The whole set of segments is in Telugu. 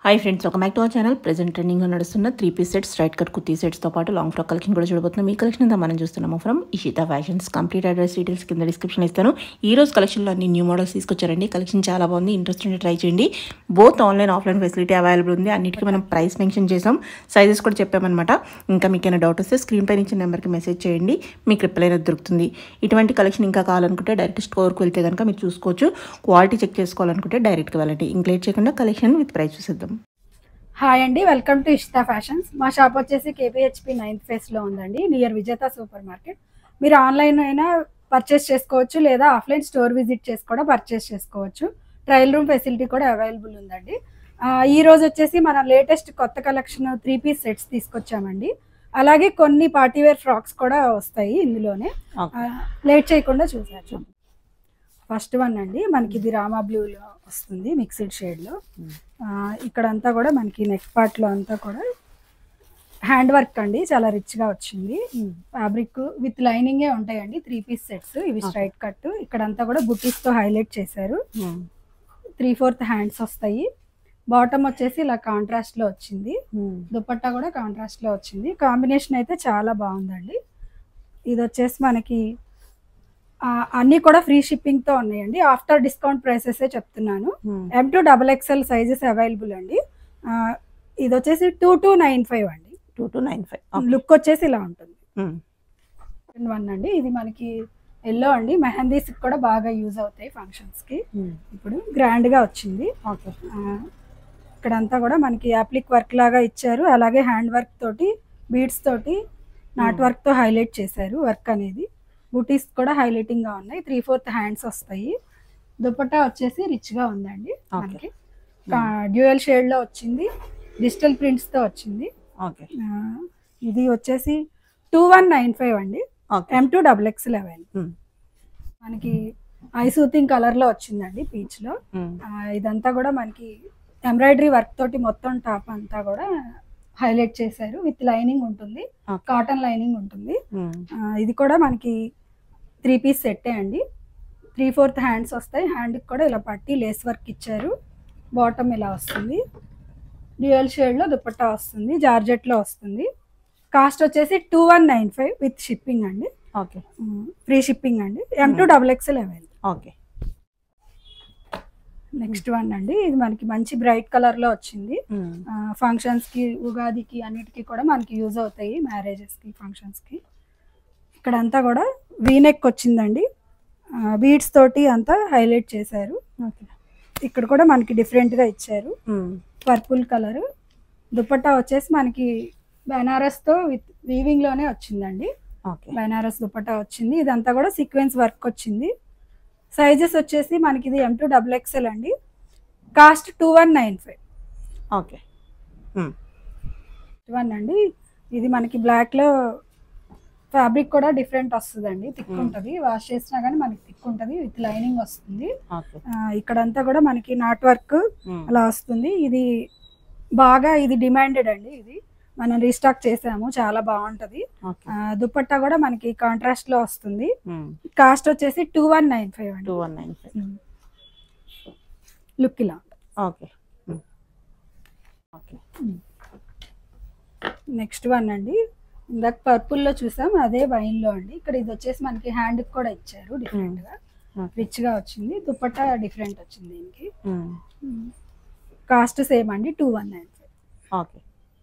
హాయ్ ఫ్రెండ్స్ ఒక మ్యాక్ టు అవర్ ఛానల్ ప్రెజెంట్ ట్రెండింగ్లో నడుస్తున్న three piece sets straight cut kurti సెట్స్తో పాటు లాంగ్ ఫ్రాక్ కలెక్షన్ కూడా చూడబోతున్నాం ఈ కలెక్షన్ అంతా మనం చూస్తున్నాము from Ishita fashions complete address details కింద డిస్క్రిప్షన్ ఇస్తాను ఈ రోజు కలెక్షన్లో అన్ని న్యూ మోడల్స్ తీసుకొచ్చారండి కలెక్షన్ చాలా బాగుంది ఇంట్రెస్ట్ ఉంటే ట్రై చేయండి both online offline facility available ఉంది అన్నిటికీ మనం ప్రైస్ మెన్షన్ చేసాం సైజెస్ కూడా చెప్పామన్నమాట ఇంకా మీకు ఏమైనా డౌట్ వస్తే స్క్రీన్ పైన ఇచ్చిన నెంబర్కి మెసేజ్ చేయండి మీకు రిప్లై అనేది దొరుకుతుంది ఇటువంటి కలెక్షన్ ఇంకా కావాలనుకుంటే డైరెక్ట్ స్టోర్కి వెళ్తే కనుక మీరు చూసుకోవచ్చు క్వాలిటీ చెక్ చేసుకోవాలనుకుంటే డైరెక్ట్గా వెళ్ళండి ఇంక్లేట్ చేయకుండా కలెక్షన్ విత్ ప్రైస్ చూసేద్దాం హాయ్ అండి వెల్కమ్ టు ఇష్తా ఫ్యాషన్స్ మా షాప్ వచ్చేసి కేపీహెచ్పి నైన్త్ ఫేస్లో ఉందండి నియర్ విజేత సూపర్ మార్కెట్ మీరు ఆన్లైన్ అయినా పర్చేస్ చేసుకోవచ్చు లేదా ఆఫ్లైన్ స్టోర్ విజిట్ చేసి కూడా పర్చేస్ చేసుకోవచ్చు ట్రయల్ రూమ్ ఫెసిలిటీ కూడా అవైలబుల్ ఉందండి ఆ, ఈ రోజు వచ్చేసి మన లేటెస్ట్ కొత్త కలెక్షన్ త్రీ పీస్ సెట్స్ తీసుకొచ్చామండి అలాగే కొన్ని పార్టీవేర్ ఫ్రాక్స్ కూడా వస్తాయి ఇందులోనే లేట్ చేయకుండా చూసారు ఫస్ట్ వన్ అండి మనకి ఇది రామా బ్లూలో వస్తుంది మిక్స్డ్ షేడ్లో ఇక్కడంతా కూడా మనకి నెక్ పార్ట్లో అంతా కూడా హ్యాండ్ వర్క్ అండి చాలా రిచ్గా వచ్చింది ఫ్యాబ్రిక్ విత్ లైనింగే ఉంటాయండి త్రీ పీస్ సెట్స్ ఇవి స్ట్రైట్ కట్ ఇక్కడంతా కూడా బుటీస్తో హైలైట్ చేశారు త్రీ ఫోర్త్ హ్యాండ్స్ వస్తాయి బాటమ్ వచ్చేసి ఇలా కాంట్రాస్ట్ లో వచ్చింది దుపట్టా కూడా కాంట్రాస్ట్ లో వచ్చింది కాంబినేషన్ అయితే చాలా బాగుందండి ఇది వచ్చేసి మనకి ఆ, అన్నీ కూడా ఫ్రీ షిప్పింగ్ తో ఉన్నాయండి ఆఫ్టర్ డిస్కౌంట్ ప్రైసెస్ చెప్తున్నాను M two double XL sizes available అండి ఆ, ఇది వచ్చేసి టూ టూ నైన్ ఫైవ్ అండి two two nine five look వచ్చేసి ఇలా ఉంటుంది వన్ అండి ఇది మనకి ఎల్లో అండి మెహందీస్ కూడా బాగా యూజ్ అవుతాయి ఫంక్షన్స్ కి ఇప్పుడు గ్రాండ్ గా వచ్చింది ఓకే ఆ, ఇక్కడంతా కూడా మనకి యాప్లిక్ వర్క్ లాగా ఇచ్చారు అలాగే హ్యాండ్ వర్క్ తోటి బీడ్స్ తోటి నాట్ వర్క్ తో హైలైట్ చేశారు వర్క్ అనేది బూటీస్ కూడా హైలైటింగ్ గా ఉన్నాయి త్రీ ఫోర్త్ హ్యాండ్స్ వస్తాయి దుపట్టా వచ్చేసి రిచ్ గా ఉందండి Okay. మనకి డ్యూయల్ షేడ్ లో వచ్చింది డిజిటల్ ప్రింట్స్ తో వచ్చింది ఓకే ఆ, ఇది వచ్చేసి టూ వన్ నైన్ ఫైవ్ అండి okay M two double XL మనకి ఐ సూతింగ్ కలర్ లో వచ్చిందండి పీచ్ లో ఆ, ఇదంతా కూడా మనకి ఎంబ్రాయిడరీ వర్క్ తోటి మొత్తం టాప్ అంతా కూడా హైలైట్ చేశారు విత్ లైనింగ్ ఉంటుంది Okay. కాటన్ లైనింగ్ ఉంటుంది ఆ, ఇది కూడా మనకి త్రీ పీస్ సెట్టే అండి త్రీ ఫోర్త్ హ్యాండ్స్ వస్తాయి హ్యాండ్కి కూడా ఇలా పట్టి లేస్ వర్క్ ఇచ్చారు బాటమ్ ఇలా వస్తుంది డ్యూయల్ షేడ్లో దుపట్టా వస్తుంది జార్జెట్లో వస్తుంది కాస్ట్ వచ్చేసి two one nine five with shipping అండి ఓకే ఫ్రీ షిప్పింగ్ అండి M two double XL available okay next one అండి ఇది మనకి మంచి బ్రైట్ కలర్ లో వచ్చింది ఫంక్షన్స్ కి ఉగాదికి అన్నిటికీ కూడా మనకి యూజ్ అవుతాయి మ్యారేజెస్ కి ఫంక్షన్స్ కి ఇక్కడ అంతా కూడా వీనెక్ వచ్చిందండి బీడ్స్ తోటి అంతా హైలైట్ చేశారు ఓకే ఇక్కడ కూడా మనకి డిఫరెంట్ గా ఇచ్చారు పర్పుల్ కలర్ దుపట్టా వచ్చేసి మనకి బెనారస్ తో విత్ వీవింగ్ లోనే వచ్చిందండి ఓకే బెనారస్ దుపట్టా వచ్చింది ఇదంతా కూడా సీక్వెన్స్ వర్క్ వచ్చింది సైజెస్ వచ్చేసి మనకి ఇది ఎం టూ డబుల్ ఎక్స్ఎల్ అండి cost two one nine five okay one అండి ఇది మనకి బ్లాక్ లో ఫ్యాబ్రిక్ కూడా డిఫరెంట్ వస్తుందండి థిక్ Hmm. ఉంటుంది వాష్ చేసినా కానీ మనకి థిక్ ఉంటుంది విత్ లైనింగ్ వస్తుంది ఓకే ఆ, ఇక్కడంతా కూడా మనకి నాట్ వర్క్ అలా వస్తుంది ఇది బాగా ఇది డిమాండెడ్ అండి ఇది మనం రీస్టాక్ చేసాము చాలా బాగుంటది ఓకే ఆ, దుపట్టా కూడా మనకి కాంట్రాస్ట్ లో వస్తుంది కాస్ట్ వచ్చేసి టూ వన్ నైన్ ఫైవ్ అండి two one nine five look ఇలా ఓకే ఓకే నెక్స్ట్ వన్ అండి ఇందాక పర్పుల్ లో చూసాం అదే వైన్ లో అండి ఇక్కడ ఇది వచ్చేసి మనకి హ్యాండ్ కూడా ఇచ్చారు డిఫరెంట్ గా Okay. రిచ్ గా వచ్చింది దుపట్టా డిఫరెంట్ వచ్చింది దీనికి కాస్ట్ సేమ్ అండి two one nine five okay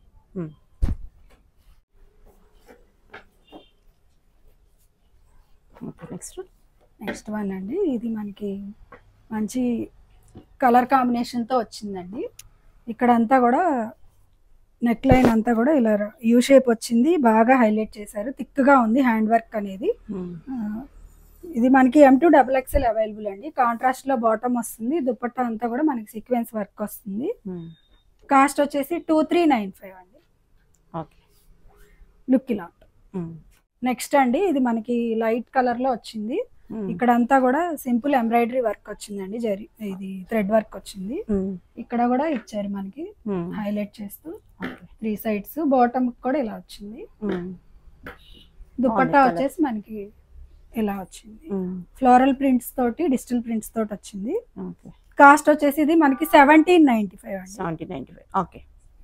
okay next next one అండి ఇది మనకి మంచి కలర్ కాంబినేషన్ తో వచ్చిందండి ఇక్కడ అంతా కూడా నెక్ లైన్ అంతా కూడా ఇలా యూ షేప్ వచ్చింది బాగా హైలైట్ చేశారు థిక్ గా ఉంది హ్యాండ్ వర్క్ అనేది ఆ, ఇది మనకి M two double XL available అండి కాంట్రాస్ట్ లో బాటమ్ వస్తుంది దుపట్టా అంతా కూడా మనకి సీక్వెన్స్ వర్క్ వస్తుంది కాస్ట్ వచ్చేసి టూ త్రీ నైన్ ఫైవ్ అండి ఓకే లుక్ ఇలా నెక్స్ట్ అండి ఇది మనకి లైట్ కలర్ లో వచ్చింది ఇక్కడ అంతా కూడా సింపుల్ ఎంబ్రాయిడరీ వర్క్ వచ్చిందండి జరి ఇది థ్రెడ్ వర్క్ వచ్చింది ఇక్కడ కూడా ఇచ్చారు మనకి హైలైట్ చేస్తూ ఓకే త్రీ సైడ్స్ బాటమ్ కూడా ఇలా వచ్చింది దుపట్టా colour. వచ్చేసి మనకి ఇలా వచ్చింది ఫ్లోరల్ ప్రింట్స్ తోటి డిజిటల్ ప్రింట్స్ తోటి వచ్చింది ఓకే కాస్ట్ వచ్చేసి ఇది మనకి సెవెంటీన్ నైన్టీ ఫైవ్ అండి seventeen ninety five okay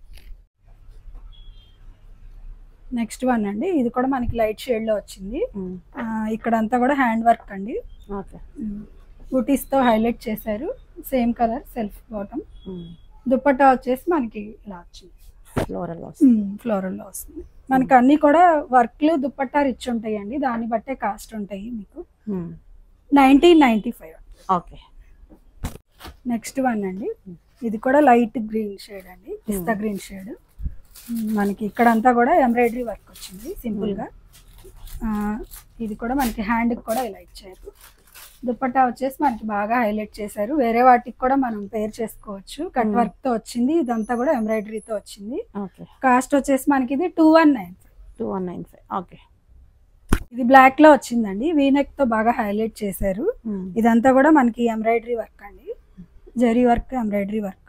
next one అండి ఇది కూడా మనకి లైట్ షేడ్ లో వచ్చింది ఆ, ఇక్కడ అంతా కూడా హ్యాండ్ వర్క్ అండి ఓకే బూటీస్ తో హైలైట్ చేశారు same colour self bottom dupatta వచ్చేసి మనకి ఇలా వచ్చింది ఫ్లోరల్ ఫ్లోరల్ లో వస్తుంది మనకి అన్ని కూడా వర్క్లు దుపట్టా రిచ్ ఉంటాయండి దాన్ని బట్టే కాస్ట్ ఉంటాయి మీకు nineteen ninety five okay next one అండి ఇది కూడా లైట్ గ్రీన్ షేడ్ అండి పిస్తా గ్రీన్ షేడ్ మనకి ఇక్కడంతా కూడా ఎంబ్రాయిడరీ వర్క్ వచ్చింది సింపుల్ గా ఆ, ఇది కూడా మనకి హ్యాండ్ కూడా ఇలా ఇచ్చారు దుపట్టా వచ్చేసి మనకి బాగా హైలైట్ చేశారు వేరే వాటికి కూడా మనం పేర్ చేసుకోవచ్చు కట్ Hmm. వర్క్ తో వచ్చింది ఇదంతా కూడా ఎంబ్రాయిడరీతో వచ్చింది ఓకే కాస్ట్ వచ్చేసి మనకి ఇది two one nine two one nine five okay ఇది బ్లాక్ లో వచ్చిందండి వీనెక్ తో బాగా హైలైట్ చేశారు ఇదంతా కూడా మనకి ఎంబ్రాయిడరీ వర్క్ అండి జరీ వర్క్ ఎంబ్రాయిడరీ వర్క్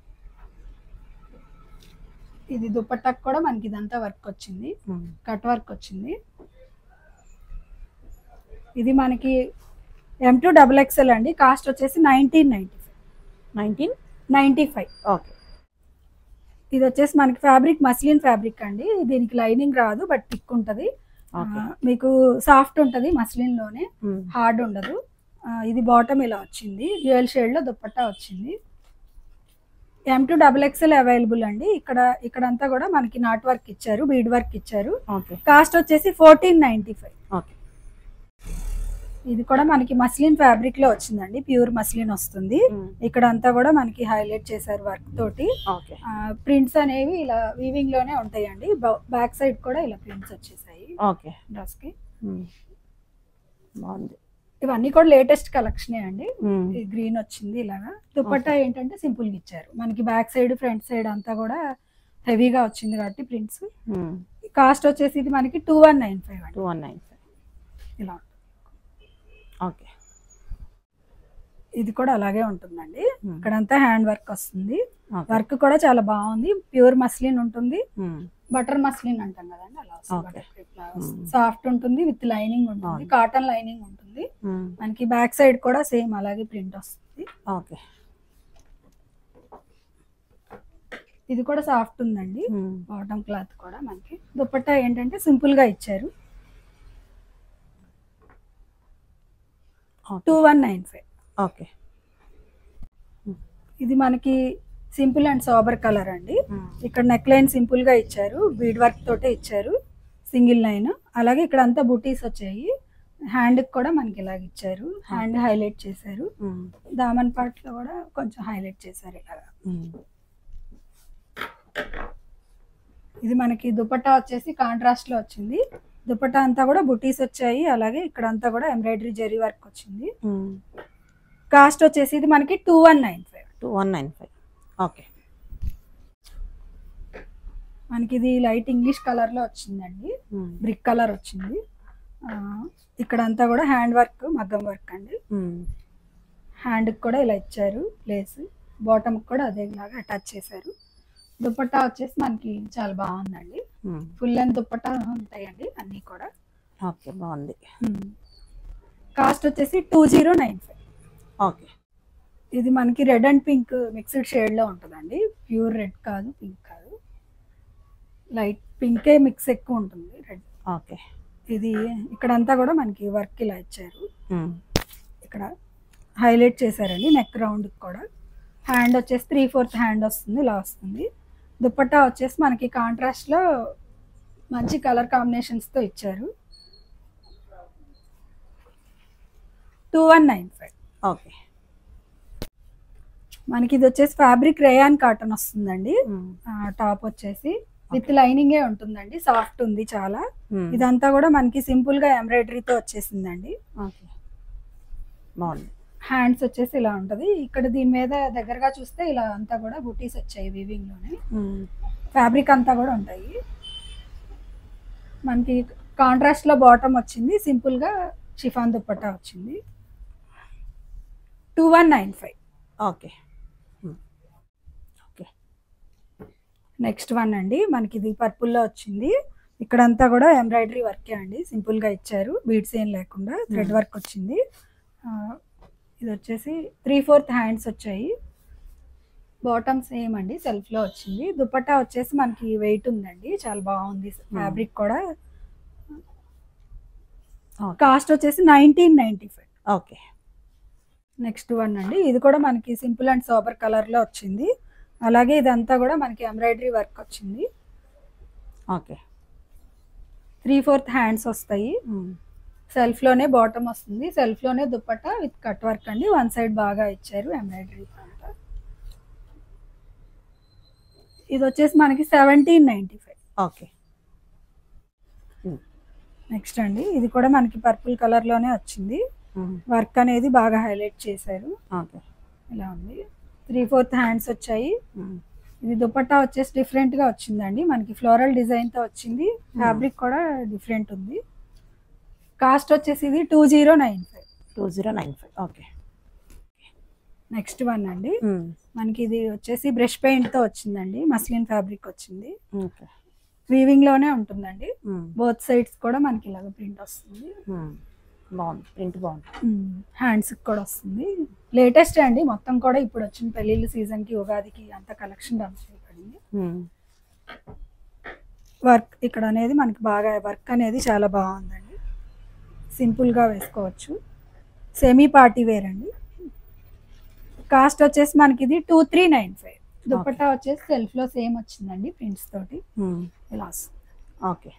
ఇది దుపట్టాకు కూడా మనకి ఇదంతా వర్క్ వచ్చింది కట్ వర్క్ వచ్చింది ఇది మనకి ఎం టూ డబుల్ ఎక్స్ఎల్ అండి కాస్ట్ వచ్చేసి nineteen ninety five nineteen ninety five okay ఇది వచ్చేసి మనకి ఫ్యాబ్రిక్ మస్లిన్ ఫ్యాబ్రిక్ అండి దీనికి లైనింగ్ రాదు బట్ థిక్ ఉంటుంది ఓకే మీకు సాఫ్ట్ ఉంటుంది మస్లిన్ లోనే హార్డ్ ఉండదు ఆ, ఇది బాటమ్ ఇలా వచ్చింది డ్యూయల్ షేడ్ లో దుపట్టా వచ్చింది M two double XL available అండి ఇక్కడ ఇక్కడంతా కూడా మనకి నాట్ వర్క్ ఇచ్చారు బీడ్ వర్క్ ఇచ్చారు ఓకే కాస్ట్ వచ్చేసి ఫోర్టీన్ నైన్టీ ఫైవ్ ఓకే ఇది కూడా మనకి మస్లిన్ ఫ్యాబ్రిక్ లో వచ్చిందండి ప్యూర్ మస్లిన్ వస్తుంది ఇక్కడ అంతా కూడా మనకి హైలైట్ చేశారు వర్క్ తోటి ఓకే ప్రింట్స్ అనేవి ఇలా వీవింగ్ లోనే ఉంటాయండి బ్యాక్ సైడ్ కూడా ఇలా ప్రింట్స్ వచ్చేసాయి ఓకే డ్రెస్ కి బాగుంది ఇవన్నీ కూడా లేటెస్ట్ కలెక్షనే అండి ఈ గ్రీన్ వచ్చింది ఇలాగా దుపట్టా ఏంటంటే సింపుల్ గా ఇచ్చారు మనకి బ్యాక్ సైడ్ ఫ్రంట్ సైడ్ అంతా కూడా హెవీగా వచ్చింది కాబట్టి ప్రింట్స్ కాస్ట్ వచ్చేసి ఇది మనకి టూ వన్ నైన్ ఫైవ్ అండి టూ వన్ నైన్ ఫైవ్ ఇలా ఉంటుంది. ఓకే ఇది కూడా అలాగే ఉంటుందండి ఇక్కడంతా హ్యాండ్ వర్క్ వస్తుంది ఓకే వర్క్ కూడా చాలా బాగుంది ప్యూర్ మస్లిన్ ఉంటుంది బటర్ మస్లిన్ అంటాం కదండి అలా Okay. వస్తుంది సాఫ్ట్ ఉంటుంది విత్ లైనింగ్ ఉంటుంది బాగుంది. కాటన్ లైనింగ్ ఉంటుంది మనకి బ్యాక్ సైడ్ కూడా సేమ్ అలాగే ప్రింట్ వస్తుంది ఓకే ఇది కూడా సాఫ్ట్ ఉందండి బాటమ్ క్లాత్ కూడా మనకి దుపట్టా ఏంటంటే సింపుల్ గా ఇచ్చారు two one nine five okay ఇది మనకి సింపుల్ అండ్ సోబర్ కలర్ అండి ఇక్కడ నెక్ లైన్ సింపుల్ గా ఇచ్చారు బీడ్ వర్క్ తోటే ఇచ్చారు సింగిల్ లైన్ అలాగే ఇక్కడ అంతా బుటీస్ వచ్చాయి హ్యాండ్ కూడా మనకి ఇలాగ ఇచ్చారు హ్యాండ్ హైలైట్ చేశారు దామన్ పార్ట్ లో కూడా కొంచెం హైలైట్ చేశారు ఇలాగా ఇది మనకి దుపట్టా వచ్చేసి కాంట్రాస్ట్ లో వచ్చింది దుపట్టా అంతా కూడా బుటీస్ వచ్చాయి అలాగే ఇక్కడ అంతా కూడా ఎంబ్రాయిడరీ జరీ వర్క్ వచ్చింది కాస్ట్ వచ్చేసి ఇది మనకి two one nine five two one nine five okay మనకి ఇది లైట్ ఇంగ్లీష్ కలర్ లో వచ్చిందండి బ్రిక్ కలర్ వచ్చింది ఆ, ఇక్కడ అంతా కూడా హ్యాండ్ వర్క్ మగ్గం వర్క్ అండి హ్యాండ్ కూడా ఇలా ఇచ్చారు ప్లేస్ బాటమ్ కూడా అదే లాగా అటాచ్ చేశారు దుపట్టా వచ్చేసి మనకి చాలా బాగుందండి ఫుల్ లెంత్ దుపట్టా ఉంటాయండి అన్నీ కూడా ఓకే బాగుంది కాస్ట్ వచ్చేసి two zero nine five okay ఇది మనకి red and pink mixed shade లో ఉంటుందండి ప్యూర్ రెడ్ కాదు పింక్ కాదు లైట్ పింకే మిక్స్ ఎక్కువ ఉంటుంది రెడ్ ఓకే ఇది ఇక్కడంతా కూడా మనకి వర్క్ ఇలా ఇచ్చారు ఇక్కడ హైలైట్ చేశారండి నెక్ రౌండ్ కూడా హ్యాండ్ వచ్చేసి త్రీ ఫోర్త్ హ్యాండ్ వస్తుంది ఇలా వస్తుంది దుపట్టా వచ్చేసి మనకి కాంట్రాస్ట్ లో మంచి కలర్ కాంబినేషన్స్ తో ఇచ్చారు two one nine five okay మనకి ఇది వచ్చేసి ఫ్యాబ్రిక్ రేయాన్ కాటన్ వస్తుందండి టాప్ వచ్చేసి విత్ లైనింగే ఉంటుందండి సాఫ్ట్ ఉంది చాలా ఇదంతా కూడా మనకి సింపుల్ గా ఎంబ్రాయిడరీతో వచ్చేసిందండి ఓకే బాగుంది హ్యాండ్స్ వచ్చేసి ఇలా ఉంటది ఇక్కడ దీని మీద దగ్గరగా చూస్తే ఇలా అంతా కూడా బుటీస్ వచ్చాయి వీవింగ్ లోనే ఫ్యాబ్రిక్ అంతా కూడా ఉంటాయి మనకి కాంట్రాస్ట్ లో బాటమ్ వచ్చింది సింపుల్ గా షిఫాన్ దుపట్టా వచ్చింది two one nine five okay okay next one అండి మనకి ఇది purple లో వచ్చింది ఇక్కడంతా కూడా ఎంబ్రాయిడరీ వర్కే అండి సింపుల్ గా ఇచ్చారు బీడ్స్ ఏం లేకుండా థ్రెడ్ వర్క్ వచ్చింది ఆ, ఇది వచ్చేసి త్రీ ఫోర్త్ హ్యాండ్స్ వచ్చాయి బాటమ్ సేమ్ అండి సెల్ఫ్ లో వచ్చింది దుపట్టా వచ్చేసి మనకి వెయిట్ ఉందండి చాలా బాగుంది ఫ్యాబ్రిక్ కూడా ఓకే కాస్ట్ వచ్చేసి nineteen ninety five okay next one అండి ఇది కూడా మనకి సింపుల్ అండ్ సోబర్ కలర్ లో వచ్చింది అలాగే ఇదంతా కూడా మనకి ఎంబ్రాయిడరీ వర్క్ వచ్చింది ఓకే త్రీ ఫోర్త్ హ్యాండ్స్ వస్తాయి సెల్ఫ్ లోనే బాటమ్ వస్తుంది సెల్ఫ్ లోనే దుప్పట్టా విత్ కట్ వర్క్ అండి వన్ సైడ్ బాగా ఇచ్చారు ఎంబ్రాయిడరీ అంతా ఇది వచ్చేసి మనకి seventeen ninety five okay next అండి ఇది కూడా మనకి పర్పుల్ కలర్ లోనే వచ్చింది వర్క్ అనేది బాగా హైలైట్ చేశారు ఓకే ఇలా ఉంది త్రీ ఫోర్త్ హ్యాండ్స్ వచ్చాయి ఇది దుపట్టా వచ్చేసి డిఫరెంట్ గా వచ్చిందండి మనకి ఫ్లోరల్ డిజైన్ తో వచ్చింది ఫ్యాబ్రిక్ కూడా డిఫరెంట్ ఉంది కాస్ట్ వచ్చేసి ఇది two zero nine five two zero nine five okay next one అండి మనకి ఇది వచ్చేసి బ్రష్ పెయింట్ తో వచ్చిందండి మస్లిన్ ఫ్యాబ్రిక్ వచ్చింది ఓకే వీవింగ్ లోనే ఉంటుందండి బోత్ సైడ్స్ కూడా మనకి ఇలాగ ప్రింట్ వస్తుంది బాగుంది ప్రింట్ బాగుంది హ్యాండ్స్ కూడా వస్తుంది లేటెస్ట్ అండి మొత్తం కూడా ఇప్పుడు వచ్చిన పెళ్లిళ్ళ సీజన్ కి ఉగాదికి అంత కలెక్షన్ డంప్ చేయబడింది వర్క్ ఇక్కడ అనేది మనకి బాగా వర్క్ అనేది చాలా బాగుందండి సింపుల్గా వేసుకోవచ్చు సెమీ పార్టీ వేర్ అండి కాస్ట్ వచ్చేసి మనకి ఇది two three nine five dupatta వచ్చేసి సెల్ఫ్లో సేమ్ వచ్చిందండి ప్రింట్స్ తోటి ఇలా వస్తుంది ఓకే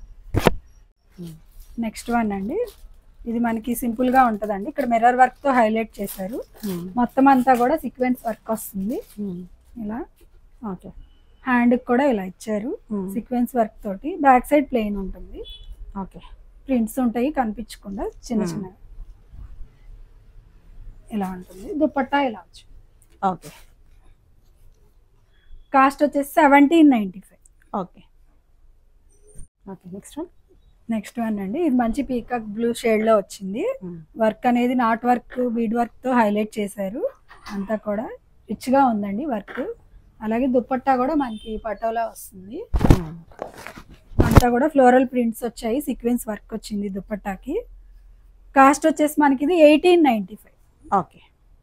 నెక్స్ట్ వన్ అండి ఇది మనకి సింపుల్గా ఉంటుందండి ఇక్కడ మిర్రర్ వర్క్తో హైలైట్ చేశారు మొత్తం అంతా కూడా సీక్వెన్స్ వర్క్ వస్తుంది ఇలా ఓకే హ్యాండ్కి కూడా ఇలా ఇచ్చారు సీక్వెన్స్ వర్క్ తోటి బ్యాక్ సైడ్ ప్లెయిన్ ఉంటుంది ఓకే ప్రింట్స్ ఉంటాయి కనిపించకుండా చిన్న Hmm. చిన్న ఇలా ఉంటుంది దుపట్టా ఇలా వచ్చు ఓకే కాస్ట్ వచ్చేసి seventeen ninety five okay okay next one next one అండి ఇది మంచి పీకాక్ బ్లూ షేడ్లో వచ్చింది వర్క్ అనేది నాట్ వర్క్ బీడ్ వర్క్తో హైలైట్ చేశారు అంతా కూడా రిచ్గా ఉందండి వర్క్ అలాగే దుపట్టా కూడా మనకి పటోలా వస్తుంది అంతా కూడా ఫ్లోరల్ ప్రింట్స్ వచ్చాయి సీక్వెన్స్ వర్క్ వచ్చింది దుపట్టాకి కాస్ట్ వచ్చేసి మనకి ఇది eighteen ninety five okay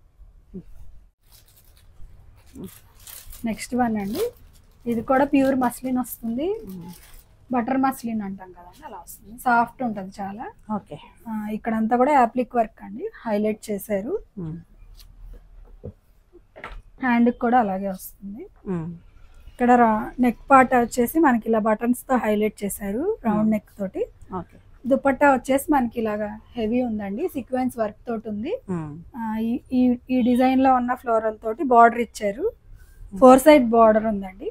next one అండి ఇది కూడా ప్యూర్ మస్లిన్ వస్తుంది బటర్ మస్లిన్ అంటాం కదండి అలా వస్తుంది సాఫ్ట్ ఉంటుంది చాలా ఓకే ఆ, ఇక్కడంతా కూడా యాప్లిక్ వర్క్ అండి హైలైట్ చేశారు హ్యాండ్కి కూడా అలాగే వస్తుంది ఇక్కడ నెక్ పార్ట్ వచ్చేసి మనకి ఇలా బటన్స్ తో హైలైట్ చేశారు రౌండ్ నెక్ తోటి ఓకే దుపట్టా వచ్చేసి మనకి ఇలాగా హెవీ ఉందండి సీక్వెన్స్ వర్క్ తోటి ఉంది ఆ, ఈ- ఈ ఈ డిజైన్ లో ఉన్న ఫ్లోరల్ తోటి బార్డర్ ఇచ్చారు ఫోర్ సైడ్ బార్డర్ ఉందండి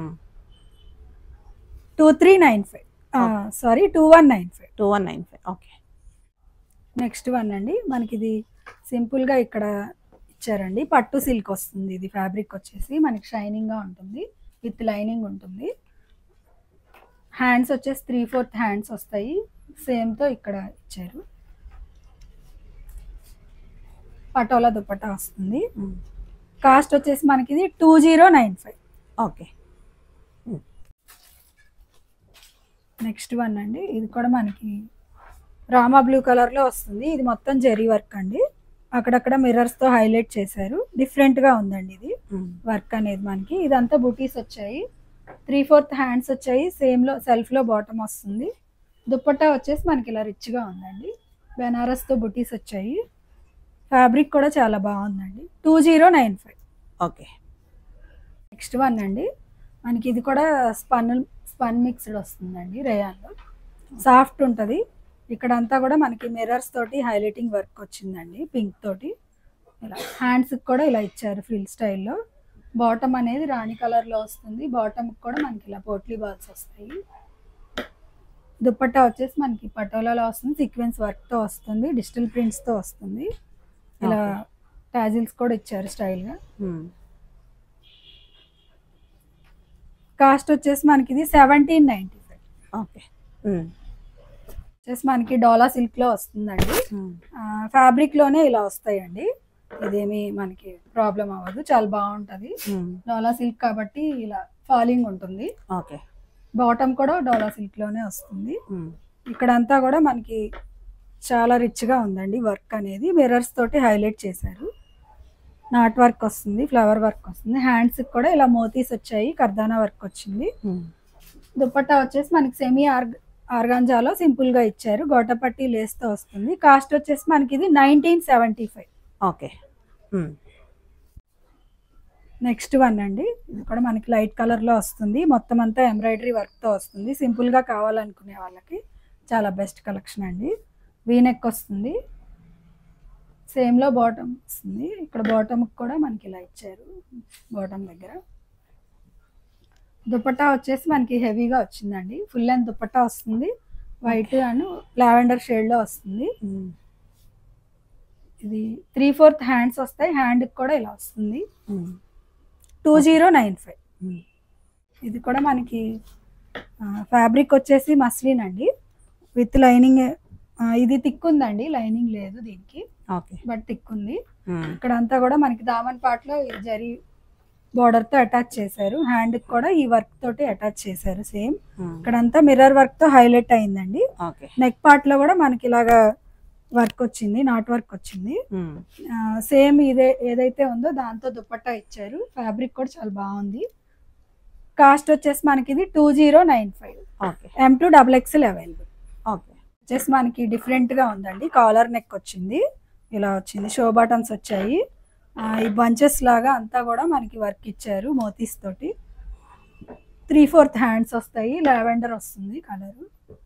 two three nine five sorry two one nine five two one nine five okay next one అండి మనకి ఇది సింపుల్ గా ఇక్కడ ఇచ్చారండి పట్టు సిల్క్ వస్తుంది ఇది ఫ్యాబ్రిక్ వచ్చేసి మనకి షైనింగ్ గా ఉంటుంది విత్ లైనింగ్ ఉంటుంది హ్యాండ్స్ వచ్చేసి త్రీ ఫోర్త్ హ్యాండ్స్ వస్తాయి సేమ్ తో ఇక్కడ ఇచ్చారు పటోలా దుపట్టా వస్తుంది కాస్ట్ వచ్చేసి మనకి ఇది two zero nine five okay next one అండి ఇది కూడా మనకి రామా బ్లూ కలర్ లో వస్తుంది ఇది మొత్తం జెరీ వర్క్ అండి అక్కడక్కడ మిర్రర్స్ తో హైలైట్ చేశారు డిఫరెంట్ గా ఉందండి ఇది వర్క్ అనేది మనకి ఇదంతా బుటీస్ వచ్చాయి త్రీ ఫోర్త్ హ్యాండ్స్ వచ్చాయి సేమ్ లో సెల్ఫ్ లో బాటమ్ వస్తుంది దుపట్టా వచ్చేసి మనకి ఇలా రిచ్ గా ఉందండి బెనారస్ తో బుటీస్ వచ్చాయి ఫ్యాబ్రిక్ కూడా చాలా బాగుందండి two zero nine five okay next one అండి మనకి ఇది కూడా స్పన్ స్పన్ మిక్స్డ్ వస్తుందండి రేయాన్లో సాఫ్ట్ ఉంటుంది ఇక్కడ అంతా కూడా మనకి మిర్రర్స్ తోటి హైలైటింగ్ వర్క్ వచ్చిందండి పింక్ తోటి ఇలా హ్యాండ్స్కి కూడా ఇలా ఇచ్చారు ఫ్రిల్ స్టైల్లో బాటమ్ అనేది రాణి కలర్లో వస్తుంది బాటమ్ కూడా మనకి ఇలా పోట్లీ బాల్స్ వస్తాయి దుపట్టా వచ్చేసి మనకి పటోలాలో వస్తుంది సీక్వెన్స్ వర్క్తో వస్తుంది డిజిటల్ ప్రింట్స్తో వస్తుంది ఇలా Okay. టాజిల్స్ కూడా ఇచ్చారు స్టైల్గా కాస్ట్ వచ్చేసి మనకి ఇది సెవెంటీన్ నైంటీ ఫైవ్ ఓకే వచ్చేసి మనకి డోలా సిల్క్ లో వస్తుందండి ఫ్యాబ్రిక్ లోనే ఇలా వస్తాయండి ఇదేమి మనకి ప్రాబ్లం అవ్వదు చాలా బాగుంటది డోలా సిల్క్ కాబట్టి ఇలా ఫాలింగ్ ఉంటుంది ఓకే బాటమ్ కూడా డోలా సిల్క్ లోనే వస్తుంది ఇక్కడ అంతా కూడా మనకి చాలా రిచ్గా ఉందండి వర్క్ అనేది మిర్రర్స్ తోటి హైలైట్ చేశారు నాట్ వర్క్ వస్తుంది ఫ్లవర్ వర్క్ వస్తుంది హ్యాండ్స్ కూడా ఇలా మోతీస్ వచ్చాయి కర్దానా వర్క్ వచ్చింది దుపట్టా వచ్చేసి మనకి సెమీ ఆర్గ ఆర్గాంజాలో సింపుల్ గా ఇచ్చారు గోటపట్టి లేస్ తో వస్తుంది కాస్ట్ వచ్చేసి మనకి ఇది nineteen seventy five okay next one అండి ఇది కూడా మనకి లైట్ కలర్ లో వస్తుంది మొత్తం అంతా ఎంబ్రాయిడరీ వర్క్ తో వస్తుంది సింపుల్ గా కావాలనుకునే వాళ్ళకి చాలా బెస్ట్ కలెక్షన్ అండి వీనెక్ వస్తుంది సేమ్ లో బాటమ్ వస్తుంది ఇక్కడ బాటమ్ కూడా మనకి ఇలా ఇచ్చారు బాటమ్ దగ్గర దుపట్టా వచ్చేసి మనకి హెవీగా వచ్చిందండి ఫుల్ లెంత్ దుపట్టా వస్తుంది వైట్ అండ్ లావెండర్ షేడ్ లో వస్తుంది ఇది త్రీ ఫోర్త్ హ్యాండ్స్ వస్తాయి హ్యాండ్ కూడా ఇలా వస్తుంది టూ జీరో నైన్ ఫైవ్ ఇది కూడా మనకి ఫ్యాబ్రిక్ వచ్చేసి మస్లిన్ అండి విత్ లైనింగ్ ఇది థిక్ ఉందండి లైనింగ్ లేదు దీనికి ఓకే బట్ థిక్ ఉంది ఇక్కడ అంతా కూడా మనకి దామన్ పార్ట్లో ఈ జరీ border తో అటాచ్ చేశారు హ్యాండ్ కూడా ఈ వర్క్ తోటి అటాచ్ చేశారు సేమ్ ఇక్కడంతా మిర్రర్ వర్క్ తో హైలైట్ అయిందండి ఓకే నెక్ పార్ట్ లో కూడా మనకి ఇలాగా వర్క్ వచ్చింది నాట్ వర్క్ వచ్చింది సేమ్ ఇదే ఏదైతే ఉందో దాంతో దుపట్టా ఇచ్చారు ఫ్యాబ్రిక్ కూడా చాలా బాగుంది కాస్ట్ వచ్చేసి మనకి ఇది two zero nine five okay M two double XL available okay వచ్చేసి మనకి డిఫరెంట్ గా ఉందండి కాలర్ నెక్ వచ్చింది ఇలా వచ్చింది షో బటన్స్ వచ్చాయి ఆ, ఈ బంచెస్ లాగా అంతా కూడా మనకి వర్క్ ఇచ్చారు మోతీస్ తోటి త్రీ ఫోర్త్ హ్యాండ్స్ వస్తాయి లావెండర్ వస్తుంది కలర్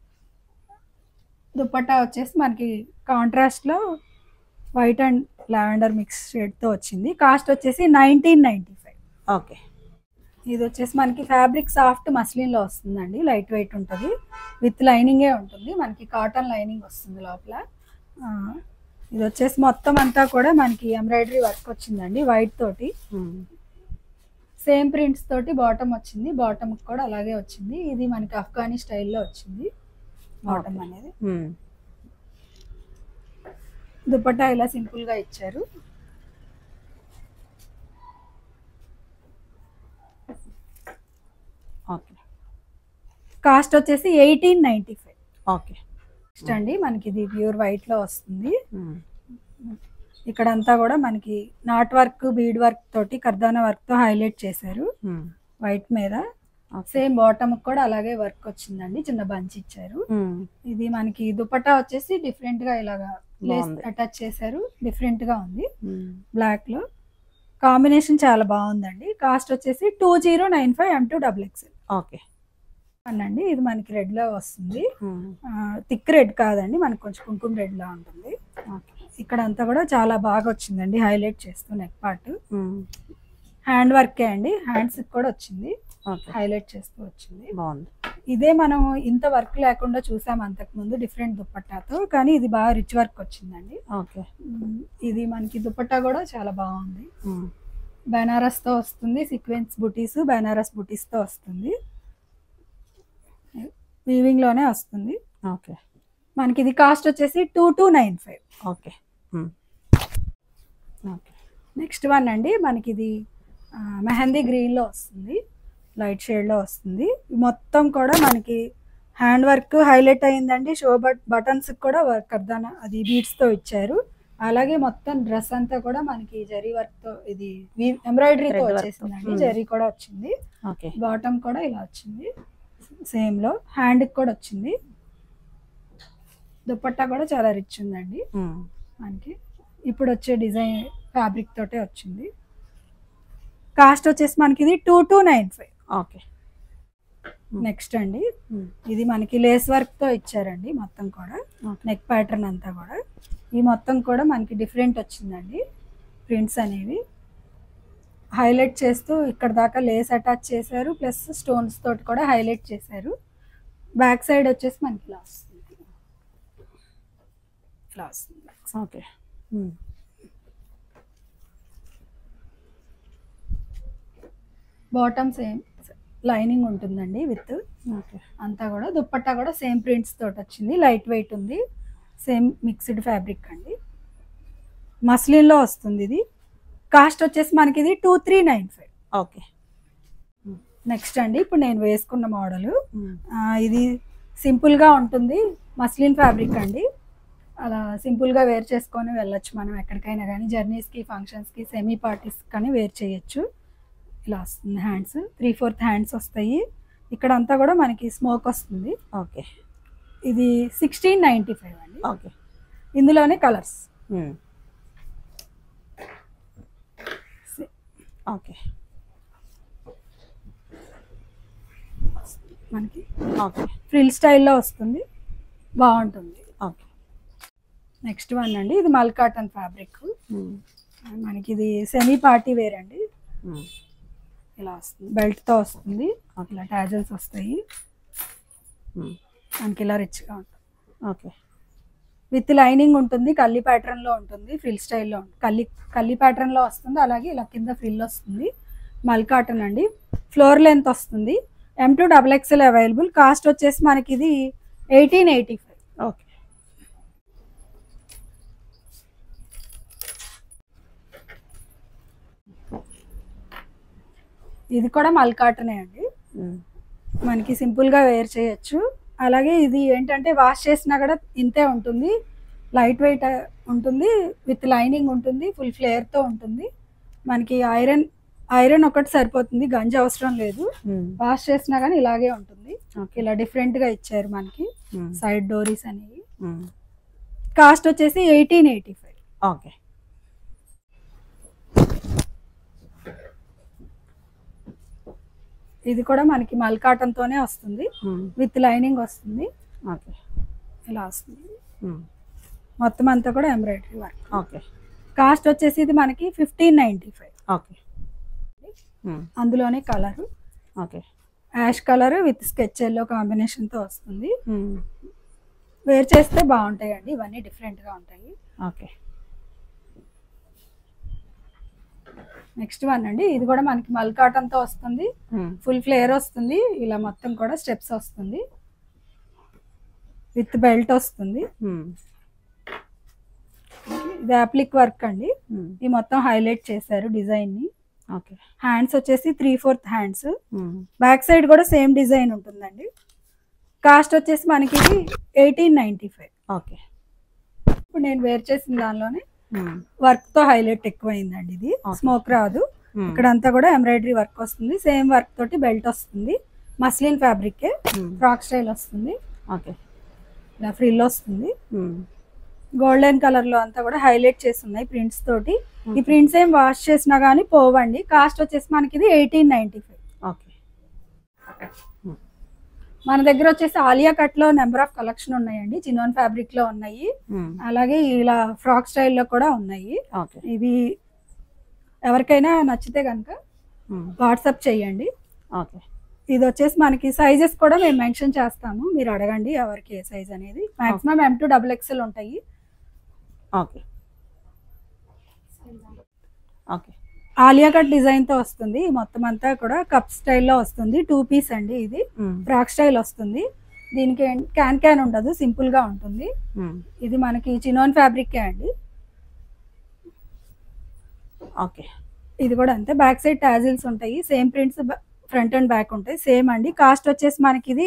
దుపట్టా వచ్చేసి మనకి కాంట్రాస్ట్ లో white and lavender mix shade తో వచ్చింది కాస్ట్ వచ్చేసి నైన్టీన్ నైన్టీ ఫైవ్ ఓకే ఇది వచ్చేసి మనకి ఫ్యాబ్రిక్ సాఫ్ట్ మస్లిన్ లో వస్తుందండి లైట్ వెయిట్ ఉంటుంది విత్ లైనింగే ఉంటుంది మనకి కాటన్ లైనింగ్ వస్తుంది లోపల ఆ, ఇది వచ్చేసి మొత్తం అంతా కూడా మనకి ఎంబ్రాయిడరీ వర్క్ వచ్చిందండి వైట్ తోటి సేమ్ ప్రింట్స్ తోటి బాటమ్ వచ్చింది బాటమ్ కూడా అలాగే వచ్చింది ఇది మనకి అఫ్ఘానీ స్టైల్లో వచ్చింది బాటమ్ అనేది దుపట్టా ఇలా సింపుల్ గా ఇచ్చారు ఓకే కాస్ట్ వచ్చేసి eighteen ninety five okay next అండి మనకి ఇది ప్యూర్ వైట్ లో వస్తుంది ఇక్కడ అంతా కూడా మనకి నాట్ వర్క్ బీడ్ వర్క్ తోటి కర్దానా వర్క్ తో హైలైట్ చేశారు వైట్ మీద సేమ్ బాటమ్ కూడా అలాగే వర్క్ వచ్చిందండి చిన్న బంచ్ ఇచ్చారు ఇది మనకి దుపట్టా వచ్చేసి డిఫరెంట్ గా ఇలాగా లేస్ బాగుంది. అటాచ్ చేశారు డిఫరెంట్ గా ఉంది బ్లాక్ లో కాంబినేషన్ చాలా బాగుందండి కాస్ట్ వచ్చేసి two zero nine five M two double XL okay అనండి ఇది మనకి రెడ్ లో వస్తుంది థిక్ రెడ్ కాదండి మనకి కొంచెం కుంకుమ రెడ్ లా ఉంటుంది ఓకే ఇక్కడ అంతా కూడా చాలా బాగా వచ్చిందండి హైలైట్ చేస్తూ నెక్ పార్ట్ హ్యాండ్ వర్కే అండి హ్యాండ్స్ కూడా వచ్చింది ఓకే హైలైట్ చేస్తూ వచ్చింది బాగుంది ఇదే మనం ఇంత వర్క్ లేకుండా చూసాం అంతకు ముందు డిఫరెంట్ దుపట్టాతో కానీ ఇది బాగా రిచ్ వర్క్ వచ్చిందండి ఓకే ఉమ్, ఇది మనకి దుపట్టా కూడా చాలా బాగుంది బెనారస్ తో వస్తుంది సీక్వెన్స్ బుటీస్ బెనారస్ బుటీస్ తో వస్తుంది వీవింగ్ లోనే వస్తుంది ఓకే మనకి ఇది కాస్ట్ వచ్చేసి two two nine five okay okay next one అండి మనకి ఇది ఆ, మెహందీ గ్రీన్ లో వస్తుంది లైట్ షేడ్ లో వస్తుంది మొత్తం కూడా మనకి హ్యాండ్ వర్క్ హైలైట్ అయిందండి షో బట్ బటన్స్ కూడా వర్క్ అర్ధాన అది బీడ్స్ తో ఇచ్చారు అలాగే మొత్తం డ్రెస్ అంతా కూడా మనకి జరీ వర్క్ తో ఇది ఎంబ్రాయిడరీ తో Thread work తో. వచ్చేసిందండి Hmm. జరీ కూడా వచ్చింది ఓకే బాటమ్ కూడా ఇలా వచ్చింది సేమ్ లో హ్యాండ్ కూడా వచ్చింది దుపట్టా కూడా చాలా రిచ్ ఉందండి మనకి ఇప్పుడు వచ్చే డిజైన్ ఫ్యాబ్రిక్ తోటే వచ్చింది కాస్ట్ వచ్చేసి మనకి ఇది two two nine five okay next అండి ఇది మనకి లేస్ వర్క్ తో ఇచ్చారండి మొత్తం కూడా Okay. నెక్ ప్యాటర్న్ అంతా కూడా ఈ మొత్తం కూడా మనకి డిఫరెంట్ వచ్చిందండి ప్రింట్స్ అనేవి హైలైట్ చేస్తూ ఇక్కడ దాకా లేస్ అటాచ్ చేశారు ప్లస్ స్టోన్స్ తోటి కూడా హైలైట్ చేశారు బ్యాక్ సైడ్ వచ్చేసి మనకి ఇలా వస్తుంది ఇలా వస్తుంది ఓకే బాటమ్ సేమ్ లైనింగ్ ఉంటుందండి విత్ ఓకే అంతా కూడా దుప్పట్టా కూడా సేమ్ ప్రింట్స్ తోటి వచ్చింది లైట్ వెయిట్ ఉంది సేమ్ మిక్స్డ్ ఫ్యాబ్రిక్ అండి మస్లిన్లో వస్తుంది ఇది కాస్ట్ వచ్చేసి మనకి ఇది two three nine five okay next అండి ఇప్పుడు నేను వేసుకున్న మోడల్ ఇది సింపుల్గా ఉంటుంది మస్లిన్ ఫ్యాబ్రిక్ అండి అలా సింపుల్గా వేర్ చేసుకొని వెళ్ళొచ్చు మనం ఎక్కడికైనా కానీ జర్నీస్కి ఫంక్షన్స్కి సెమీ పార్టీస్ కానీ వేర్ చేయొచ్చు ఇలా వస్తుంది హ్యాండ్స్ త్రీ ఫోర్త్ హ్యాండ్స్ వస్తాయి ఇక్కడ అంతా కూడా మనకి స్మోక్ వస్తుంది ఓకే ఇది సిక్స్టీన్ నైంటీ ఫైవ్ అండి ఓకే ఇందులోనే కలర్స్ ఓకే మనకి ఓకే ఫ్రిల్ స్టైల్లో వస్తుంది బాగుంటుంది ఓకే నెక్స్ట్ వన్ అండి ఇది మల్ కాటన్ ఫ్యాబ్రిక్ మనకి ఇది సెమీ పార్టీ వేర్ అండి ఇలా వస్తుంది బెల్ట్తో వస్తుంది ఇలా టాజల్స్ వస్తాయి మనకి ఇలా రిచ్గా ఉంటుంది ఓకే విత్ లైనింగ్ ఉంటుంది కల్లి ప్యాటర్న్లో ఉంటుంది ఫ్రిల్ స్టైల్లో కల్లి కల్లి ప్యాటర్న్లో వస్తుంది అలాగే ఇలా కింద ఫ్రిల్ వస్తుంది మల్ కాటన్ అండి ఫ్లోర్ లెంత్ వస్తుంది M two double XL available cost వచ్చేసి మనకి ఇది ఎయిటీన్ ఎయిటీ ఫైవ్ ఓకే ఇది కూడా మల్ కాటనే అండి మనకి సింపుల్గా వేర్ చేయొచ్చు అలాగే ఇది ఏంటంటే వాష్ చేసినా కూడా ఇంతే ఉంటుంది లైట్ వెయిట్ ఉంటుంది విత్ లైనింగ్ ఉంటుంది ఫుల్ ఫ్లేయర్తో ఉంటుంది మనకి ఐరన్ ఐరన్ ఒకటి సరిపోతుంది గంజి అవసరం లేదు వాష్ చేసినా కానీ ఇలాగే ఉంటుంది ఓకే ఇలా డిఫరెంట్గా ఇచ్చారు మనకి సైడ్ డోరీస్ అనేవి Mm. కాస్ట్ వచ్చేసి ఎయిటీన్ ఎయిటీ ఫైవ్ ఓకే ఇది కూడా మనకి మల్ కాటన్తోనే వస్తుంది Mm. విత్ లైనింగ్ వస్తుంది ఓకే ఇలా వస్తుంది Mm. మొత్తం అంతా కూడా ఎంబ్రాయిడరీ వర్క్ ఓకే కాస్ట్ వచ్చేసి ఇది మనకి fifteen ninety five okay Mm. అందులోనే colour okay ash colour with sketch yellow కాంబినేషన్తో వస్తుంది Mm. వేర్ చేస్తే బాగుంటాయండి ఇవన్నీ డిఫరెంట్గా ఉంటాయి ఓకే నెక్స్ట్ వన్ అండి ఇది కూడా మనకి మల్ కాటన్తో వస్తుంది Mm. ఫుల్ ఫ్లేయర్ వస్తుంది ఇలా మొత్తం కూడా స్టెప్స్ వస్తుంది విత్ బెల్ట్ వస్తుంది Mm. ఇది అప్లిక్ వర్క్ అండి Mm. ఇది మొత్తం హైలైట్ చేశారు డిజైన్ని ఓకే హ్యాండ్స్ వచ్చేసి three fourth hands Mm. Back side కూడా సేమ్ డిజైన్ ఉంటుందండి కాస్ట్ వచ్చేసి మనకి ఇది ఎయిటీన్ నైంటీ ఫైవ్ ఓకే ఇప్పుడు నేను వేర్ చేసిన దానిలోనే Mm. వర్క్ తో హైలైట్ ఎక్కువైందండి ఇది Okay. స్మోక్ రాదు Mm. ఇక్కడ అంతా కూడా ఎంబ్రాయిడరీ వర్క్ వస్తుంది సేమ్ వర్క్ తోటి బెల్ట్ వస్తుంది muslin fabric Mm. Frock style వస్తుంది ఓకే ఇలా ఫ్రిల్ వస్తుంది Mm. గోల్డెన్ కలర్ లో అంతా కూడా హైలైట్ చేసి ఉన్నాయి ప్రింట్స్ తోటి ఈ ప్రింట్స్ ఏం వాష్ చేసినా గానీ పోవండి కాస్ట్ వచ్చేసి మనకి ఇది ఎయిటీన్ నైన్టీ ఫైవ్ ఓకే మన దగ్గర వచ్చేసి ఆలియా కట్ లో నెంబర్ ఆఫ్ కలెక్షన్ ఉన్నాయండి చిన్నోన్ ఫ్యాబ్రిక్ లో ఉన్నాయి Mm. అలాగే ఇలా ఫ్రాక్ స్టైల్లో కూడా ఉన్నాయి ఓకే ఇవి ఎవరికైనా నచ్చితే కనుక Mm. వాట్సాప్ చేయండి ఓకే ఇది వచ్చేసి మనకి సైజెస్ కూడా మేము మెన్షన్ చేస్తాము మీరు అడగండి ఎవరికి ఏ సైజ్ అనేది maximum M two double XL ఉంటాయి okay okay Alia cut design తో వస్తుంది ఈ మొత్తం అంతా కూడా కప్ స్టైల్లో వస్తుంది టూ పీస్ అండి ఇది Mm. ఫ్రాక్ స్టైల్ వస్తుంది దీనికి ఏం- క్యాన్ క్యాన్ ఉండదు సింపుల్ గా ఉంటుంది Mm. ఇది మనకి చినోన్ ఫ్యాబ్రిక్ అండి ఓకే ఇది కూడా అంతే బ్యాక్ సైడ్ టాజిల్స్ ఉంటాయి same prints front and back ఉంటాయి సేమ్ అండి కాస్ట్ వచ్చేసి మనకి ఇది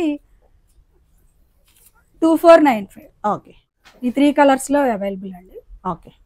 two four nine five okay ఈ త్రీ కలర్స్ లో అవైలబుల్ అండి ఓకే